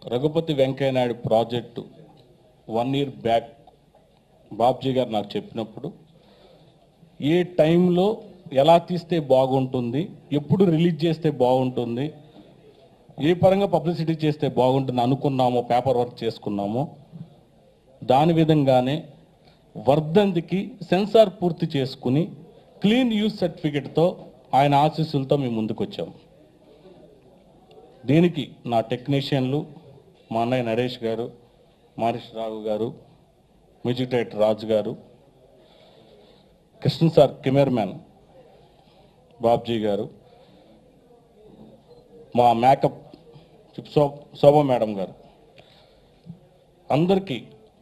Raghupathi Venkaiah Naidu project one year back Babji గారు నాకు చెప్పినప్పుడు ఏ టైంలో ఎలా తీస్తే బాగుంటుంది ఎప్పుడు రిలీజ్ చేస్తే బాగుంటుంది ఏ పరంగా పబ్లిసిటీ చేస్తే బాగుంటుంది అనుకున్నామో పేపర్ వర్క్ చేసుకున్నామో దాని విధంగానే వర్ధంతికి సెన్సార్ పూర్తి చేసుకుని క్లీన్ యూజ్ సర్టిఫికెట్తో ఆయన ఆశీస్సులతో మేము ముందుకు వచ్చాము దీనికి నా టెక్నీషియన్లు మా అన్నయ్య నరేష్ గారు మారిష్ రావు గారు మ్యూజిక్ డైరెక్టర్ రాజు గారు కృష్ణ సార్ కెమెరామ్యాన్ బాబ్జీ గారు మా మేకప్ శో శోభా మేడం గారు అందరికీ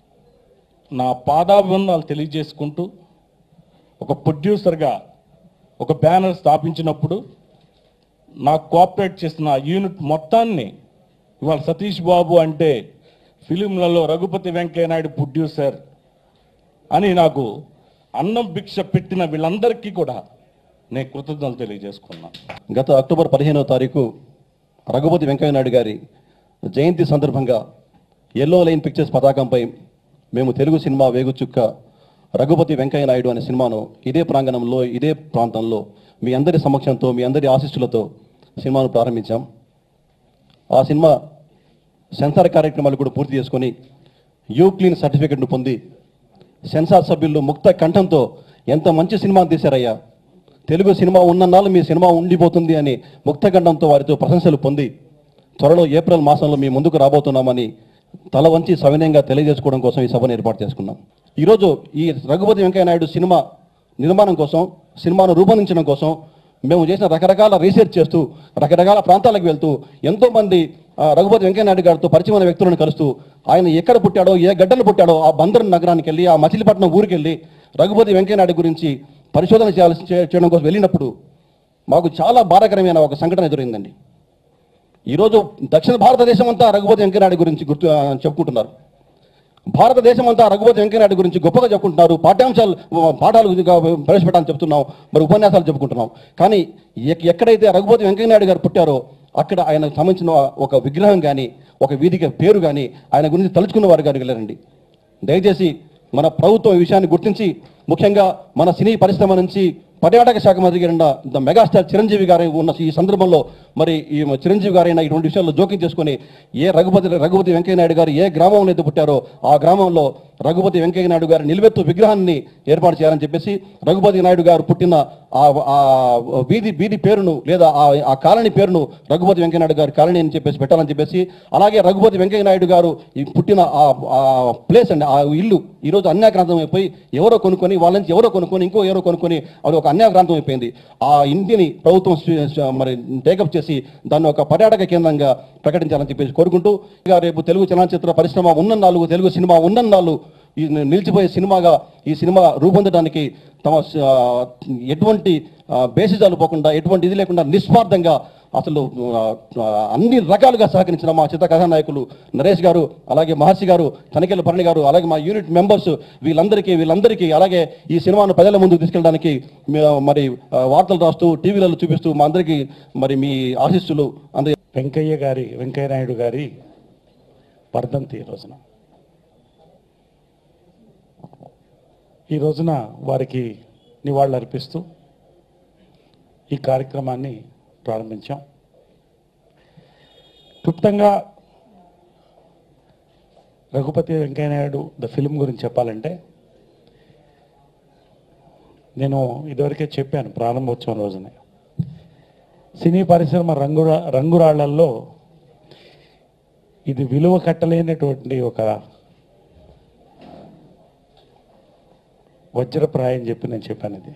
నా పాదాభివందనాలు తెలియజేసుకుంటూ ఒక ప్రొడ్యూసర్గా ఒక బ్యానర్ స్థాపించినప్పుడు నాకు కోఆపరేట్ చేసిన ఆ యూనిట్ మొత్తాన్ని ఇవాళ సతీష్ బాబు అంటే ఫిలింలలో రఘుపతి వెంకయ్య నాయుడు ప్రొడ్యూసర్ అని నాకు అన్నం భిక్ష పెట్టిన వీళ్ళందరికీ కూడా నేను కృతజ్ఞతలు తెలియజేసుకున్నాను గత అక్టోబర్ పదిహేనవ తారీఖు రఘుపతి వెంకయ్య నాయుడు గారి జయంతి సందర్భంగా ఎల్లో లైన్ పిక్చర్స్ పతాకంపై మేము తెలుగు సినిమా వేగుచుక్క రఘుపతి వెంకయ్య నాయుడు అనే సినిమాను ఇదే ప్రాంగణంలో ఇదే ప్రాంతంలో మీ అందరి సమక్షంతో మీ అందరి ఆశీస్సులతో సినిమాను ప్రారంభించాం ఆ సినిమా సెన్సార్ కార్యక్రమాలు కూడా పూర్తి చేసుకొని యూ క్లీన్ సర్టిఫికెట్ను పొంది సెన్సార్ సభ్యులు ముక్త కంఠంతో ఎంత మంచి సినిమా తీశారయ్యా తెలుగు సినిమా ఉన్నన్నాళ్ళు మీ సినిమా ఉండిపోతుంది అని ముక్త కంఠంతో వారితో ప్రశంసలు పొంది త్వరలో ఏప్రిల్ మాసంలో మీ ముందుకు రాబోతున్నామని తల వంచి సవినయంగా తెలియజేసుకోవడం కోసం ఈ సభను ఏర్పాటు చేసుకున్నాం ఈరోజు ఈ రఘుపతి వెంకయ్య నాయుడు సినిమా నిర్మాణం కోసం సినిమాను రూపొందించడం కోసం మేము చేసిన రకరకాల రీసెర్చ్ చేస్తూ రకరకాల ప్రాంతాలకు వెళ్తూ ఎంతోమంది ఆ, రఘుపతి వెంకయ్య నాయుడు గారితో పరిచయమైన వ్యక్తులను కలుస్తూ ఆయన ఎక్కడ పుట్టాడో ఏ గడ్డలు పుట్టాడో ఆ బందర్ నగరానికి వెళ్ళి ఆ మచిలీపట్నం ఊరికి వెళ్ళి రఘుపతి వెంకయ్య నాయుడు గురించి పరిశోధన చేయాల్సి చే- చేయడం కోసం వెళ్ళినప్పుడు మాకు చాలా బాధాకరమైన ఒక సంఘటన ఎదురైందండి ఈరోజు దక్షిణ భారతదేశం అంతా రఘుపతి వెంకయ్యనాయుడు గురించి గుర్తు ఆ, చెప్పుకుంటున్నారు భారతదేశం అంతా రఘుపతి వెంకయ్యనాయుడు గురించి గొప్పగా చెప్పుకుంటున్నారు పాఠ్యాంశాలు ఆ, పాఠాలు గా ప్రవేశపెట్టాలని చెప్తున్నాం మరి ఉపన్యాసాలు చెప్పుకుంటున్నాం కానీ ఎక్- ఎక్కడైతే రఘుపతి వెంకయ్యనాయుడు గారు పుట్టారో అక్కడ ఆయనకు సంబంధించిన ఒక విగ్రహం కానీ ఒక వేదిక పేరు కానీ ఆయన గురించి తలుచుకున్న వారు కానీ వెళ్ళారండి దయచేసి మన ప్రభుత్వం ఈ విషయాన్ని గుర్తించి ముఖ్యంగా మన సినీ పరిశ్రమ నుంచి పర్యాటక శాఖ మంత్రి గారైన ద మెగాస్టార్ చిరంజీవి గారు ఉన్న ఈ సందర్భంలో మరి ఈ చిరంజీవి గారైన ఇటువంటి విషయాల్లో జోక్యం చేసుకొని ఏ రఘుపతి రఘుపతి వెంకయ్య నాయుడు గారు ఏ గ్రామంలో అయితే పుట్టారో ఆ గ్రామంలో రఘుపతి వెంకయ్య నాయుడు గారి నిలువెత్తు విగ్రహాన్ని ఏర్పాటు చేయాలని చెప్పేసి రఘుపతి నాయుడు గారు పుట్టిన ఆ ఆ వీధి వీధి పేరును లేదా ఆ ఆ కాలనీ పేరును రఘుపతి వెంకయ్య నాయుడు గారి కాలనీ అని చెప్పేసి పెట్టాలని చెప్పేసి అలాగే రఘుపతి వెంకయ్య నాయుడు గారు ఈ పుట్టిన ఆ ఆ ప్లేస్ అండి ఆ ఇల్లు ఈరోజు అన్యాక్రాంతం అయిపోయి ఎవరో కొనుక్కొని వాళ్ళ నుంచి ఎవరో కొనుక్కొని ఇంకో ఎవరో కొనుక్కొని అది ఒక అన్యాక్రాంతం అయిపోయింది ఆ ఇంటిని ప్రభుత్వం స్వీ- స్వ- మరి టేకప్ చేసి దాన్ని ఒక పర్యాటక కేంద్రంగా ప్రకటించాలని చెప్పేసి కోరుకుంటూ ఇక రేపు తెలుగు చలనచిత్ర పరిశ్రమ ఉన్న నాలుగు తెలుగు సినిమా ఉన్న నాలుగు ఈ నిలిచిపోయే సినిమాగా ఈ సినిమా రూపొందడానికి తమ ఆ, ఎటువంటి ఆ, బేసిజాలు పోకుండా ఎటువంటి ఇది లేకుండా నిస్వార్థంగా అసలు ఆ, ఆ, అన్ని రకాలుగా సహకరించిన మా చిత్ర కథానాయకులు నరేష్ గారు అలాగే మహర్షి గారు తనికెళ్ళ భరణి గారు అలాగే మా యూనిట్ మెంబర్స్ వీళ్ళందరికీ వీళ్ళందరికీ అలాగే ఈ సినిమాను ప్రజల ముందుకు తీసుకెళ్ళడానికి మీ- మరి ఆ, వార్తలు రాస్తూ టీవీలలో చూపిస్తూ మా అందరికీ మరి మీ ఆశీస్సులు అందరి వెంకయ్య గారి వెంకయ్య నాయుడు గారి వర్ధంతి ఈ రోజున ఈ రోజున వారికి నివాళులు అర్పిస్తూ ఈ కార్యక్రమాన్ని ప్రారంభించాం క్లుప్తంగా రఘుపతి వెంకయ్య నాయుడు ద ఫిలిం గురించి చెప్పాలంటే నేను ఇదివరకే చెప్పాను ప్రారంభోత్సవం రోజునే సినీ పరిశ్రమ రంగు రంగురాళ్లల్లో ఇది విలువ కట్టలేనటువంటి ఒక వజ్రప్రాయం చెప్పి నేను చెప్పాను ఇది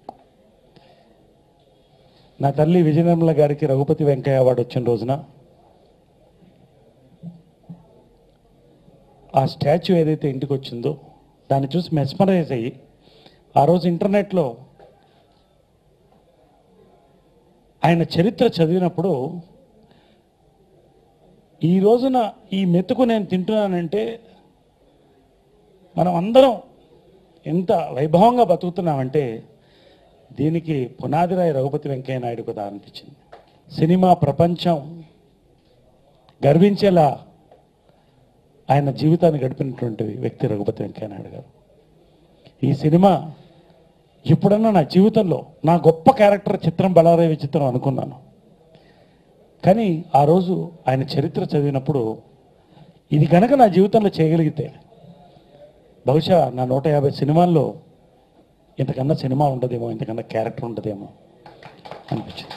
నా తల్లి విజయనిర్మల గారికి రఘుపతి వెంకయ్య అవార్డు వచ్చిన రోజున ఆ స్టాచ్యూ ఏదైతే ఇంటికి వచ్చిందో దాన్ని చూసి మెస్మరైజ్ అయ్యి ఆ రోజు ఇంటర్నెట్లో ఆయన చరిత్ర చదివినప్పుడు ఈ రోజున ఈ మెతుకు నేను తింటున్నానంటే మనం అందరం ఎంత వైభవంగా బతుకుతున్నామంటే దీనికి పునాదిరాయి రఘుపతి వెంకయ్య నాయుడు కదా అనిపించింది సినిమా ప్రపంచం గర్వించేలా ఆయన జీవితాన్ని గడిపినటువంటి వ్యక్తి రఘుపతి వెంకయ్యనాయుడు గారు ఈ సినిమా ఎప్పుడన్నా నా జీవితంలో నా గొప్ప క్యారెక్టర్ చిత్రం బళారే విచిత్రం అనుకున్నాను కానీ ఆ రోజు ఆయన చరిత్ర చదివినప్పుడు ఇది గనక నా జీవితంలో చేయగలిగితే బహుశా నా నూట యాభై సినిమాల్లో ఇంతకన్నా సినిమా ఉండదేమో ఇంతకన్నా క్యారెక్టర్ ఉండదేమో అనిపించింది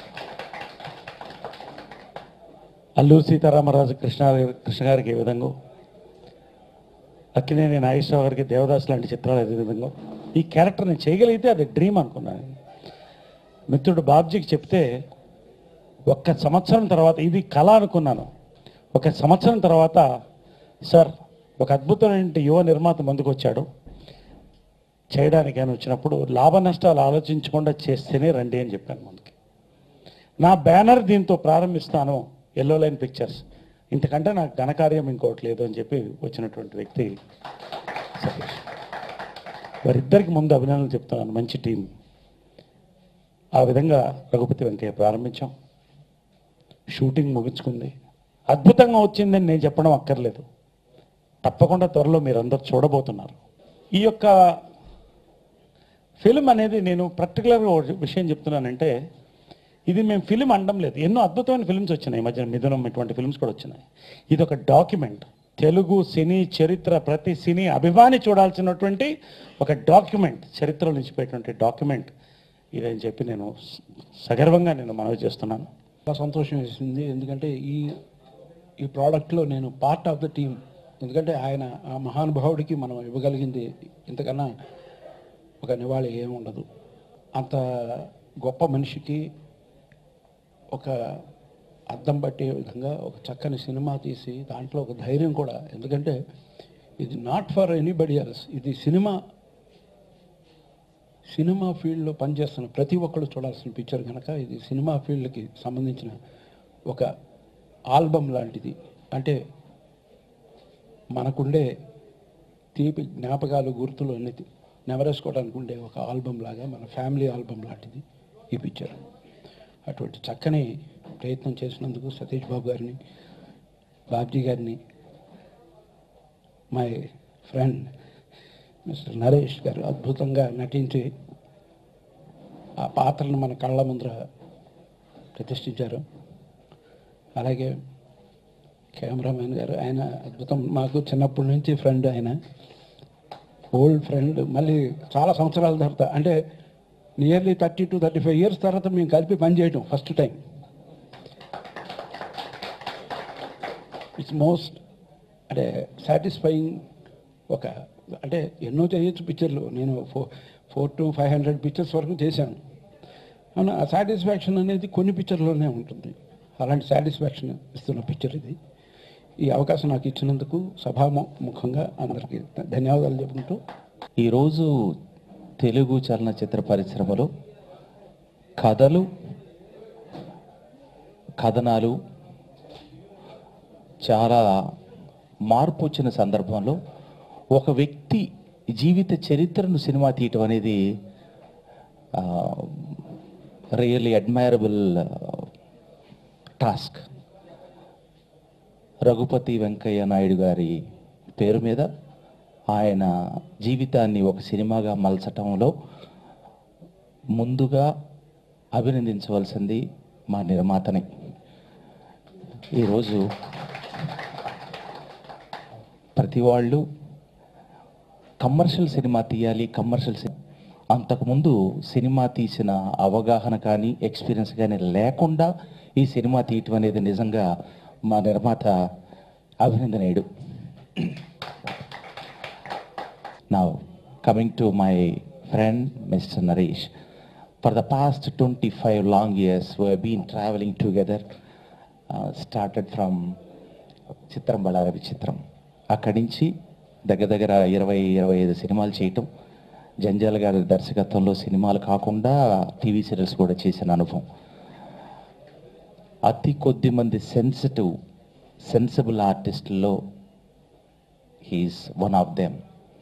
అల్లూరు సీతారామరాజు కృష్ణ కృష్ణ గారికి ఏ విధంగా అక్కినేని నాగేశ్వరరావు గారికి దేవదాస్ లాంటి చిత్రాలు అదే విధంగా ఈ క్యారెక్టర్ నేను చేయగలిగితే అది డ్రీమ్ అనుకున్నాను మిత్రుడు బాబ్జీకి చెప్తే ఒక్క సంవత్సరం తర్వాత ఇది కళ అనుకున్నాను ఒక సంవత్సరం తర్వాత సార్ ఒక అద్భుతమైన యువ నిర్మాత ముందుకు వచ్చాడు చేయడానికి అని వచ్చినప్పుడు లాభ నష్టాలు ఆలోచించకుండా చేస్తేనే రండి అని చెప్పాను మనకి నా బ్యానర్ దీంతో ప్రారంభిస్తాను ఎల్లో లైన్ పిక్చర్స్ ఇంతకంటే నాకు ఘనకార్యం ఇంకోటి లేదు అని చెప్పి వచ్చినటువంటి వ్యక్తి సతీష్ వారిద్దరికి ముందు అభినందనలు చెప్తున్నాను మంచి టీం ఆ విధంగా రఘుపతి వెంకయ్య ప్రారంభించాం షూటింగ్ ముగించుకుంది అద్భుతంగా వచ్చిందని నేను చెప్పడం అక్కర్లేదు తప్పకుండా త్వరలో మీరందరూ చూడబోతున్నారు ఈ యొక్క ఫిల్మ్ అనేది నేను పర్టికులర్గా ఒక విషయం చెప్తున్నానంటే ఇది మేము ఫిలిం అనడం లేదు ఎన్నో అద్భుతమైన ఫిల్మ్స్ వచ్చినాయి ఈ మధ్యన మిథునం ఇటువంటి ఫిల్మ్స్ కూడా వచ్చినాయి ఇది ఒక డాక్యుమెంట్ తెలుగు సినీ చరిత్ర ప్రతి సినీ అభిమాని చూడాల్సినటువంటి ఒక డాక్యుమెంట్ చరిత్రలో నిలిచిపోయేటువంటి డాక్యుమెంట్ ఇదని చెప్పి నేను స- సగర్వంగా నేను మనవి చేస్తున్నాను చాలా సంతోషం వేసింది ఎందుకంటే ఈ ఈ ప్రోడక్ట్లో నేను పార్ట్ ఆఫ్ ద టీమ్ ఎందుకంటే ఆయన ఆ మహానుభావుడికి మనం ఇవ్వగలిగింది ఇంతకన్నా ఒక నివాళి ఏమి ఉండదు అంత గొప్ప మనిషికి ఒక అద్దం పట్టే విధంగా ఒక చక్కని సినిమా తీసి దాంట్లో ఒక ధైర్యం కూడా ఎందుకంటే ఇది నాట్ ఫర్ ఎనీబడి ఎల్స్ ఇది సినిమా సినిమా ఫీల్డ్లో పనిచేస్తున్న ప్రతి ఒక్కరు చూడాల్సిన పిక్చర్ కనుక ఇది సినిమా ఫీల్డ్కి సంబంధించిన ఒక ఆల్బమ్ లాంటిది అంటే మనకుండే తీపి జ్ఞాపకాలు గుర్తులు అన్ని నెవరేసుకోవడానికి ఉండే ఒక ఆల్బమ్ లాగా మన ఫ్యామిలీ ఆల్బమ్ లాంటిది ఈ పిక్చర్ అటువంటి చక్కని ప్రయత్నం చేసినందుకు సతీష్ బాబు గారిని బాబ్జీ గారిని మై ఫ్రెండ్ మిస్టర్ నరేష్ గారు అద్భుతంగా నటించి ఆ పాత్రను మన కళ్ళ ముందర ప్రతిష్ఠించారు అలాగే కెమెరామెన్ గారు ఆయన అద్భుతం మాకు చిన్నప్పటి నుంచి ఫ్రెండ్ ఆయన ఓల్డ్ ఫ్రెండ్ మళ్ళీ చాలా సంవత్సరాల తర్వాత అంటే nearly thirty two thirty five years తర్వాత మేము కలిపి పనిచేయటం ఫస్ట్ టైం ఇట్స్ మోస్ట్ అంటే సాటిస్ఫైయింగ్ ఒక అంటే ఎన్నో చేయొచ్చు పిక్చర్లు నేను four four to five hundred pictures వరకు చేశాను అవును ఆ సాటిస్ఫాక్షన్ అనేది కొన్ని పిక్చర్లోనే ఉంటుంది అలాంటి సాటిస్ఫాక్షన్ ఇస్తున్న పిక్చర్ ఇది ఈ అవకాశం నాకు ఇచ్చినందుకు సభాముఖంగా అందరికీ ధన్యవాదాలు చెప్పుకుంటూ ఈరోజు తెలుగు చలనచిత్ర పరిశ్రమలో కథలు కథనాలు చాలా మార్పు వచ్చిన సందర్భంలో ఒక వ్యక్తి జీవిత చరిత్రను సినిమా తీయటం అనేది really admirable task Raghupati Venkaiah Naidu గారి పేరు మీద ఆయన జీవితాన్ని ఒక సినిమాగా మలచటంలో ముందుగా అభినందించవలసింది మా నిర్మాతని ఈరోజు ప్రతి వాళ్ళు కమర్షియల్ సినిమా తీయాలి కమర్షియల్ సినిమా అంతకుముందు సినిమా తీసిన అవగాహన కానీ ఎక్స్పీరియన్స్ కానీ లేకుండా ఈ సినిమా తీయటం అనేది నిజంగా మా నిర్మాత అభినందనీయుడు Now, coming to my friend, Mr. Naresh. For the past 25 long years, we have been traveling together, uh, started from చిత్రం బళార విచిత్రం అక్కడి నుంచి దగ్గర దగ్గర ఇరవై ఇరవై ఐదు సినిమాలు చేయటం జంజాల గారి దర్శకత్వంలో సినిమాలు కాకుండా టీవీ సీరియల్స్ కూడా చేసిన అనుభవం అతి కొద్ది మంది సెన్సిటివ్ సెన్సిబుల్ ఆర్టిస్టుల్లో he's one of them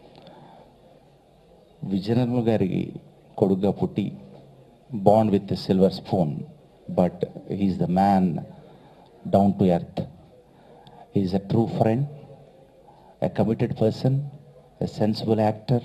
Vizianagaram గారి కొడుగ్గా పుట్టి బాండ్ with silver spoon but he's the man down to earth is a true friend a committed person, a sensible actor.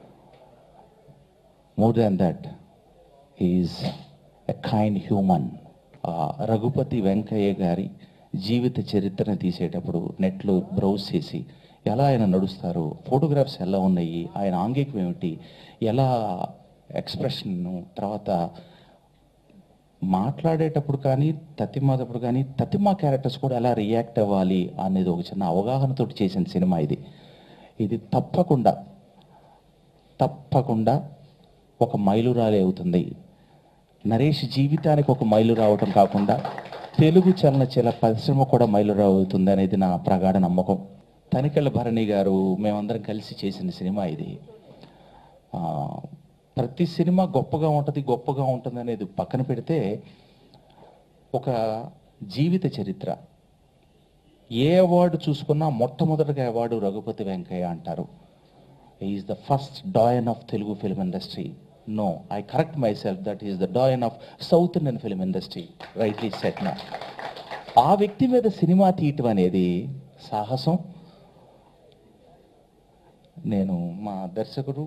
More than that, he is a kind human. ఆ, రఘుపతి వెంకయ్య గారి జీవిత చరిత్రను తీసేటప్పుడు నెట్లో browse చేసి ఎలా ఆయన నడుస్తారు ఫోటోగ్రాఫ్స్ ఎలా ఉన్నాయి ఆయన ఆంగికం ఏమిటి ఎలా ఎక్స్ప్రెషన్ తర్వాత మాట్లాడేటప్పుడు కానీ తతిమాటప్పుడు కానీ తతిమా క్యారెక్టర్స్ కూడా ఎలా రియాక్ట్ అవ్వాలి అనేది ఒక చిన్న అవగాహనతో చేసిన సినిమా ఇది ఇది తప్పకుండా తప్పకుండా ఒక మైలురాలి అవుతుంది నరేష్ జీవితానికి ఒక మైలు రావటం కాకుండా తెలుగు చలనచిత్ర పరిశ్రమ కూడా మైలురా అవుతుంది అనేది నా ప్రగాఢ నమ్మకం తనికెళ్ళ భరణి గారు మేమందరం కలిసి చేసిన సినిమా ఇది ఆ, ప్రతి సినిమా గొప్పగా ఉంటుంది గొప్పగా ఉంటుంది అనేది పక్కన పెడితే ఒక జీవిత చరిత్ర ఏ అవార్డు చూసుకున్నా మొట్టమొదటిగా అవార్డు రఘుపతి వెంకయ్య అంటారు is the first doyen of Telugu film industry no I correct myself that is the doyen of south Indian film industry rightly said నా ఆ వ్యక్తి మీద సినిమా తీయటం అనేది సాహసం నేను మా దర్శకుడు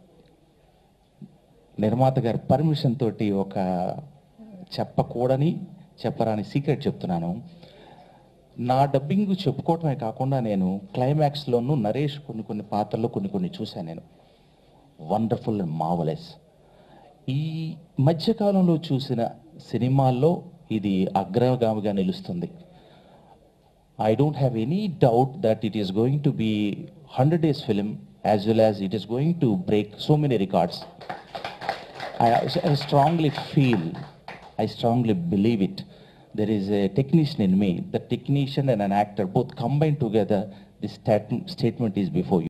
నిర్మాత గారి పర్మిషన్ తోటి ఒక చెప్పకూడని చెప్పరాని సీక్రెట్ చెప్తున్నాను నా డబ్బింగ్ చెప్పుకోవటమే కాకుండా నేను క్లైమాక్స్లోనూ నరేష్ కొన్ని కొన్ని పాత్రలు కొన్ని కొన్ని చూశాను నేను వండర్ఫుల్ అండ్ మావలెస్ ఈ మధ్యకాలంలో చూసిన సినిమాల్లో ఇది అగ్రగామిగా నిలుస్తుంది I don't have any doubt that it is going to be 100 days film as well as it is going to break so many records. I, I strongly feel, I strongly believe it. There is a technician in me. The technician and an actor both combined together, this stat- statement is before you.